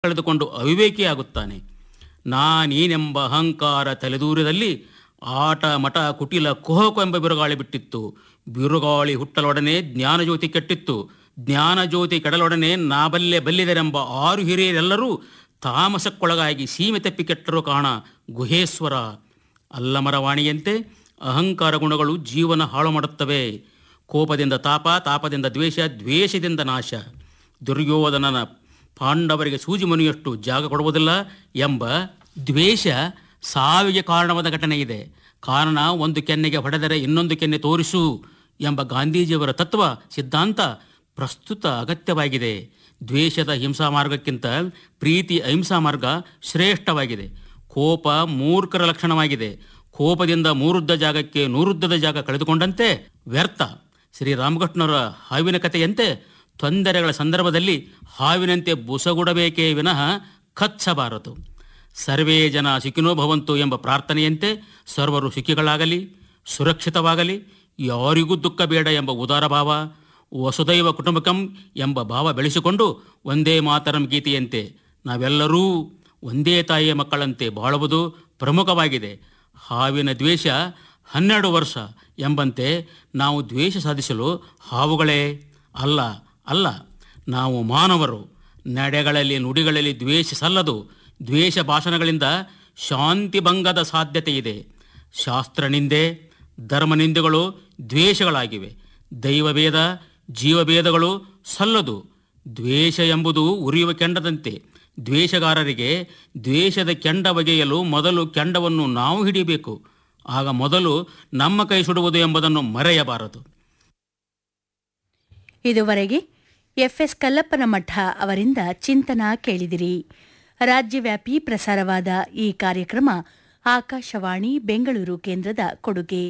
ಕಳೆದುಕೊಂಡು ಅವಿವೇಕಿಯಾಗುತ್ತಾನೆ ನಾನೀನೆಂಬ ಅಹಂಕಾರ ತಲೆದೂರದಲ್ಲಿ ಆಟ ಮಠ ಕುಟಿಲ ಕುಹಕು ಎಂಬ ಬಿರುಗಾಳಿ ಬಿಟ್ಟಿತ್ತು ಬಿರುಗಾಳಿ ಹುಟ್ಟಲೊಡನೆ ಜ್ಞಾನಜ್ಯೋತಿ ಕೆಟ್ಟಿತ್ತು ಜ್ಞಾನಜ್ಯೋತಿ ಕೆಡಲೊಡನೆ ನಾಬಲ್ಲೆ ಬಲ್ಲಿದರೆಂಬ ಆರು ಹಿರಿಯರೆಲ್ಲರೂ ತಾಮಸಕ್ಕೊಳಗಾಗಿ ಸೀಮೆ ತಪ್ಪಿ ಕೆಟ್ಟರು ಕಾಣ ಗುಹೇಶ್ವರ ಅಲ್ಲಮರವಾಣಿಯಂತೆ ಅಹಂಕಾರ ಗುಣಗಳು ಜೀವನ ಹಾಳು ಮಾಡುತ್ತವೆ ಕೋಪದಿಂದ ತಾಪ ತಾಪದಿಂದ ದ್ವೇಷ ದ್ವೇಷದಿಂದ ನಾಶ ದುರ್ಯೋಧನನ ಪಾಂಡವರಿಗೆ ಸೂಜಿ ಮನೆಯಷ್ಟು ಜಾಗ ಕೊಡುವುದಿಲ್ಲ ಎಂಬ ದ್ವೇಷ ಸಾವಿಗೆ ಕಾರಣವಾದ ಘಟನೆ ಇದೆ ಕಾರಣ ಒಂದು ಕೆನ್ನೆಗೆ ಹೊಡೆದರೆ ಇನ್ನೊಂದು ಕೆನ್ನೆ ತೋರಿಸು ಎಂಬ ಗಾಂಧೀಜಿಯವರ ತತ್ವ ಸಿದ್ಧಾಂತ ಪ್ರಸ್ತುತ ಅಗತ್ಯವಾಗಿದೆ ದ್ವೇಷದ ಹಿಂಸಾ ಮಾರ್ಗಕ್ಕಿಂತ ಪ್ರೀತಿ ಅಹಿಂಸಾ ಮಾರ್ಗ ಶ್ರೇಷ್ಠವಾಗಿದೆ ಕೋಪ ಮೂರ್ಖರ ಲಕ್ಷಣವಾಗಿದೆ ಕೋಪದಿಂದ ಮೂರುದ್ದ ಜಾಗಕ್ಕೆ ನೂರುದ್ದದ ಜಾಗ ಕಳೆದುಕೊಂಡಂತೆ ವ್ಯರ್ಥ ಶ್ರೀರಾಮಕೃಷ್ಣರ ಹಾವಿನ ಕಥೆಯಂತೆ ತೊಂದರೆಗಳ ಸಂದರ್ಭದಲ್ಲಿ ಹಾವಿನಂತೆ ಬುಸಗುಡಬೇಕೇ ವಿನಃ ಕಚ್ಚಬಾರದು ಸರ್ವೇ ಜನ ಸುಖಿನೋ ಭವಂತು ಎಂಬ ಪ್ರಾರ್ಥನೆಯಂತೆ ಸರ್ವರು ಸುಖಿಗಳಾಗಲಿ ಸುರಕ್ಷಿತವಾಗಲಿ ಯಾರಿಗೂ ದುಃಖ ಬೇಡ ಎಂಬ ಉದಾರ ಭಾವ ವಸುದೈವ ಕುಟುಂಬಕಂ ಎಂಬ ಭಾವ ಬೆಳೆಸಿಕೊಂಡು ಒಂದೇ ಮಾತರಂ ಗೀತೆಯಂತೆ ನಾವೆಲ್ಲರೂ ಒಂದೇ ತಾಯಿಯ ಮಕ್ಕಳಂತೆ ಬಾಳುವುದು ಪ್ರಮುಖವಾಗಿದೆ ಹಾವಿನ ದ್ವೇಷ ಹನ್ನೆರಡು ವರ್ಷ ಎಂಬಂತೆ ನಾವು ದ್ವೇಷ ಸಾಧಿಸಲು ಹಾವುಗಳೇ ಅಲ್ಲ ಅಲ್ಲ ನಾವು ಮಾನವರು ನಡೆಗಳಲ್ಲಿ ನುಡಿಗಳಲ್ಲಿ ದ್ವೇಷ ಸಲ್ಲದು ದ್ವೇಷ ಭಾಷಣಗಳಿಂದ ಶಾಂತಿ ಭಂಗದ ಸಾಧ್ಯತೆ ಇದೆ ಶಾಸ್ತ್ರನಿಂದೆ ಧರ್ಮನಿಂದೆಗಳು ದ್ವೇಷಗಳಾಗಿವೆ ದೈವಭೇದ ಜೀವಭೇದಗಳು ಸಲ್ಲದು ದ್ವೇಷ ಎಂಬುದು ಉರಿಯುವ ಕೆಂಡದಂತೆ ದ್ವೇಷಗಾರರಿಗೆ ದ್ವೇಷದ ಕೆಂಡ ಬಗೆಯಲು ಮೊದಲು ಕೆಂಡವನ್ನು ನಾವು ಹಿಡಿಯಬೇಕು ಆಗ ಮೊದಲು ನಮ್ಮ ಕೈ ಸುಡುವುದು ಎಂಬುದನ್ನು ಮರೆಯಬಾರದು ಇದುವರೆಗೆ ಎಫ್ಎಸ್ ಕಲ್ಲಪ್ಪನ ಮಠ ಅವರಿಂದ ಚಿಂತನ ಕೇಳಿದಿರಿ ರಾಜ್ಯವ್ಯಾಪಿ ಪ್ರಸಾರವಾದ ಈ ಕಾರ್ಯಕ್ರಮ ಆಕಾಶವಾಣಿ ಬೆಂಗಳೂರು ಕೇಂದ್ರದ ಕೊಡುಗೆ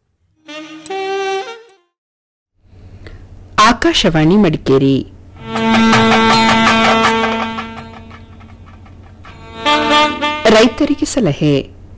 ಆಕಾಶವಾಣಿ ಮಡಿಕೇರಿ ರೈತರಿಗೆ ಸಲಹೆ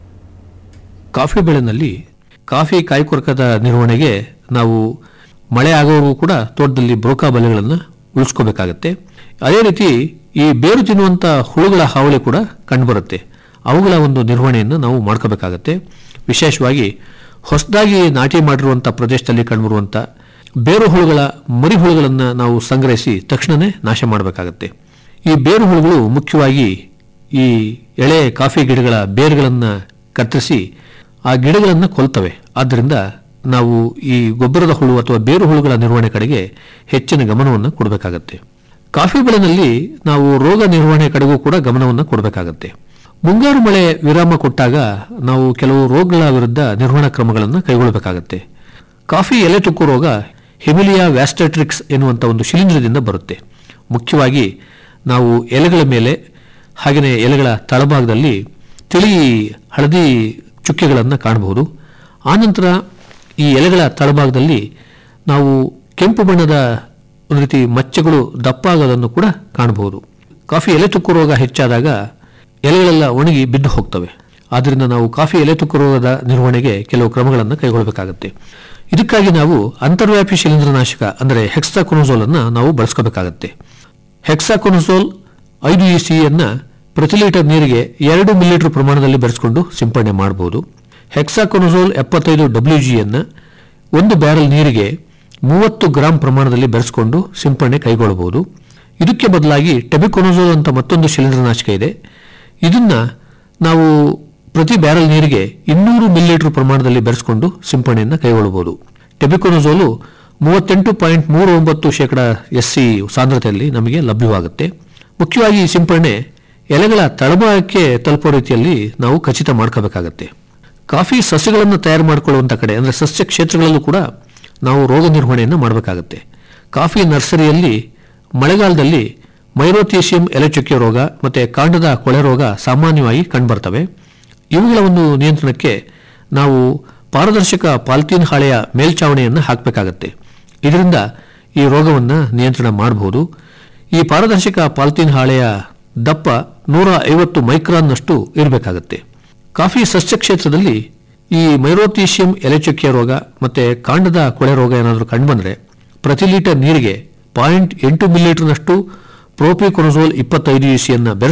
ಕಾಫಿ ಬೆಳೆನಲ್ಲಿ ಕಾಫಿ ಕಾಯಿಕೊರಕದ ನಿರ್ವಹಣೆಗೆ ನಾವು ಮಳೆ ಆಗೋವರೆಗೂ ಕೂಡ ತೋಟದಲ್ಲಿ ಬ್ರೋಕಾ ಬಲೆಗಳನ್ನು ಉಳಿಸ್ಕೋಬೇಕಾಗತ್ತೆ ಅದೇ ರೀತಿ ಈ ಬೇರು ತಿನ್ನುವಂಥ ಹುಳುಗಳ ಹಾವಳಿ ಕೂಡ ಕಂಡುಬರುತ್ತೆ ಅವುಗಳ ಒಂದು ನಿರ್ವಹಣೆಯನ್ನು ನಾವು ಮಾಡ್ಕೋಬೇಕಾಗತ್ತೆ ವಿಶೇಷವಾಗಿ ಹೊಸದಾಗಿ ನಾಟಿ ಮಾಡಿರುವಂಥ ಪ್ರದೇಶದಲ್ಲಿ ಕಂಡುಬರುವಂಥ ಬೇರು ಹುಳುಗಳ ಮರಿ ಹುಳುಗಳನ್ನು ನಾವು ಸಂಗ್ರಹಿಸಿ ತಕ್ಷಣವೇ ನಾಶ ಮಾಡಬೇಕಾಗತ್ತೆ ಈ ಬೇರು ಹುಳುಗಳು ಮುಖ್ಯವಾಗಿ ಈ ಎಳೆ ಕಾಫಿ ಗಿಡಗಳ ಬೇರುಗಳನ್ನು ಕತ್ತರಿಸಿ ಆ ಗಿಡಗಳನ್ನು ಕೊಲ್ತವೆ ಆದ್ದರಿಂದ ನಾವು ಈ ಗೊಬ್ಬರದ ಹುಳು ಅಥವಾ ಬೇರು ಹುಳುಗಳ ನಿರ್ವಹಣೆ ಕಡೆಗೆ ಹೆಚ್ಚಿನ ಗಮನವನ್ನು ಕೊಡಬೇಕಾಗತ್ತೆ ಕಾಫಿ ಬೆಳೆನಲ್ಲಿ ನಾವು ರೋಗ ನಿರ್ವಹಣೆ ಕಡೆಗೂ ಕೂಡ ಗಮನವನ್ನು ಕೊಡಬೇಕಾಗತ್ತೆ ಮುಂಗಾರು ಮಳೆ ವಿರಾಮ ಕೊಟ್ಟಾಗ ನಾವು ಕೆಲವು ರೋಗಗಳ ವಿರುದ್ಧ ನಿರ್ವಹಣಾ ಕ್ರಮಗಳನ್ನು ಕೈಗೊಳ್ಳಬೇಕಾಗತ್ತೆ ಕಾಫಿ ಎಲೆ ತುಕ್ಕು ರೋಗ ಹಿಮಿಲಿಯಾ ವ್ಯಾಸ್ಟೆಟ್ರಿಕ್ಸ್ ಎನ್ನುವಂಥ ಒಂದು ಶಿಲೀಂಧ್ರದಿಂದ ಬರುತ್ತೆ ಮುಖ್ಯವಾಗಿ ನಾವು ಎಲೆಗಳ ಮೇಲೆ ಹಾಗೆಯೇ ಎಲೆಗಳ ತಳಭಾಗದಲ್ಲಿ ತಿಳಿ ಹಳದಿ ಚುಕ್ಕೆಗಳನ್ನು ಕಾಣಬಹುದು ಆನಂತರ ಈ ಎಲೆಗಳ ತಳಭಾಗದಲ್ಲಿ ನಾವು ಕೆಂಪು ಬಣ್ಣದ ಒಂದು ರೀತಿ ಮಚ್ಚೆಗಳು ದಪ್ಪ ಆಗೋದನ್ನು ಕೂಡ ಕಾಣಬಹುದು ಕಾಫಿ ಎಲೆ ತುಕ್ಕು ರೋಗ ಹೆಚ್ಚಾದಾಗ ಎಲೆಗಳೆಲ್ಲ ಒಣಗಿ ಬಿದ್ದು ಹೋಗ್ತವೆ ಆದ್ದರಿಂದ ನಾವು ಕಾಫಿ ಎಲೆ ತುಕ್ಕು ರೋಗದ ನಿರ್ವಹಣೆಗೆ ಕೆಲವು ಕ್ರಮಗಳನ್ನು ಕೈಗೊಳ್ಳಬೇಕಾಗುತ್ತೆ ಇದಕ್ಕಾಗಿ ನಾವು ಅಂತರ್ವ್ಯಾಪಿ ಶಿಲೀಂಧ್ರನಾಶಕ ಅಂದರೆ ಹೆಕ್ಸಾಕೊನೋಸೋಲ್ ಅನ್ನು ನಾವು ಬಳಸ್ಕೋಬೇಕಾಗತ್ತೆ ಹೆಕ್ಸಾಕೊನೋಸೋಲ್ ಐದು ಇ ಸಿಯನ್ನು ಪ್ರತಿ ಲೀಟರ್ ನೀರಿಗೆ ಎರಡು ಮಿಲಿಲೀಟರ್ ಪ್ರಮಾಣದಲ್ಲಿ ಬೆರೆಸಿಕೊಂಡು ಸಿಂಪಡಣೆ ಮಾಡಬಹುದು ಹೆಕ್ಸಾಕೊನೋಸೋಲ್ ಎಪ್ಪತ್ತೈದು ಡಬ್ಲ್ಯೂ ಜಿಯನ್ನು ಒಂದು ಬ್ಯಾರಲ್ ನೀರಿಗೆ ಮೂವತ್ತು ಗ್ರಾಂ ಪ್ರಮಾಣದಲ್ಲಿ ಬೆರೆಸಿಕೊಂಡು ಸಿಂಪಡಣೆ ಕೈಗೊಳ್ಳಬಹುದು ಇದಕ್ಕೆ ಬದಲಾಗಿ ಟೆಬಿಕೊನೋಸೋಲ್ ಅಂತ ಮತ್ತೊಂದು ಶಿಲೀಂಧ್ರನಾಶಕ ಇದೆ ಇದನ್ನ ನಾವು ಪ್ರತಿ ಬ್ಯಾರಲ್ ನೀರಿಗೆ ಇನ್ನೂರು ಮಿಲಿಲೀಟರ್ ಪ್ರಮಾಣದಲ್ಲಿ ಬೆರೆಸಿಕೊಂಡು ಸಿಂಪಡಣೆಯನ್ನು ಕೈಗೊಳ್ಳಬಹುದು ಟೆಬಿಕೊನೋಸೋಲು ಮೂವತ್ತೆಂಟು ಪಾಯಿಂಟ್ ಮೂರು ಒಂಬತ್ತು ಶೇಕಡ ಎಸ್ ಸಿ ಸಾಂದ್ರತೆಯಲ್ಲಿ ನಮಗೆ ಲಭ್ಯವಾಗುತ್ತೆ ಮುಖ್ಯವಾಗಿ ಈ ಸಿಂಪಡಣೆ ಎಲೆಗಳ ತಳಭಾಗಕ್ಕೆ ತಲುಪೋ ರೀತಿಯಲ್ಲಿ ನಾವು ಖಚಿತ ಮಾಡ್ಕೋಬೇಕಾಗತ್ತೆ ಕಾಫಿ ಸಸ್ಯಗಳನ್ನು ತಯಾರು ಮಾಡಿಕೊಳ್ಳುವಂಥ ಕಡೆ ಅಂದರೆ ಸಸ್ಯ ಕ್ಷೇತ್ರಗಳಲ್ಲೂ ಕೂಡ ನಾವು ರೋಗ ನಿರ್ವಹಣೆಯನ್ನು ಮಾಡಬೇಕಾಗತ್ತೆ ಕಾಫಿ ನರ್ಸರಿಯಲ್ಲಿ ಮಳೆಗಾಲದಲ್ಲಿ ಮೈರೋಥೀಸಿಯಂ ಎಲೆಚುಕ್ಕೆ ರೋಗ ಮತ್ತು ಕಾಂಡದ ಕೊಳೆ ರೋಗ ಸಾಮಾನ್ಯವಾಗಿ ಕಂಡುಬರ್ತವೆ ಇವುಗಳ ಒಂದು ನಿಯಂತ್ರಣಕ್ಕೆ ನಾವು ಪಾರದರ್ಶಕ ಪಾಲಿಥೀನ್ ಹಾಳೆಯ ಮೇಲ್ಚಾವಣಿಯನ್ನು ಹಾಕಬೇಕಾಗತ್ತೆ ಇದರಿಂದ ಈ ರೋಗವನ್ನು ನಿಯಂತ್ರಣ ಮಾಡಬಹುದು ಈ ಪಾರದರ್ಶಕ ಪಾಲಿಥೀನ್ ಹಾಳೆಯ ದಪ್ಪ ನೂರ ಐವತ್ತು ಮೈಕ್ರಾನ್ನಷ್ಟು ಇರಬೇಕಾಗತ್ತೆ ಕಾಫಿ ಸಸ್ಯ ಕ್ಷೇತ್ರದಲ್ಲಿ ಈ ಮೈರೋಥೀಸಿಯಂ ಎಲೆಚುಕ್ಕೆ ರೋಗ ಮತ್ತು ಕಾಂಡದ ಕೊಳೆ ರೋಗ ಏನಾದರೂ ಕಂಡುಬಂದರೆ ಪ್ರತಿ ಲೀಟರ್ ನೀರಿಗೆ ಪಾಯಿಂಟ್ ಎಂಟು ಮಿಲಿಲೀಟರ್ನಷ್ಟು ಪ್ರೋಪಿಕೊನಜೋಲ್ ಇಪ್ಪತ್ತೈದು ಇಸಿಯನ್ನು ಬೆರೆಸಿ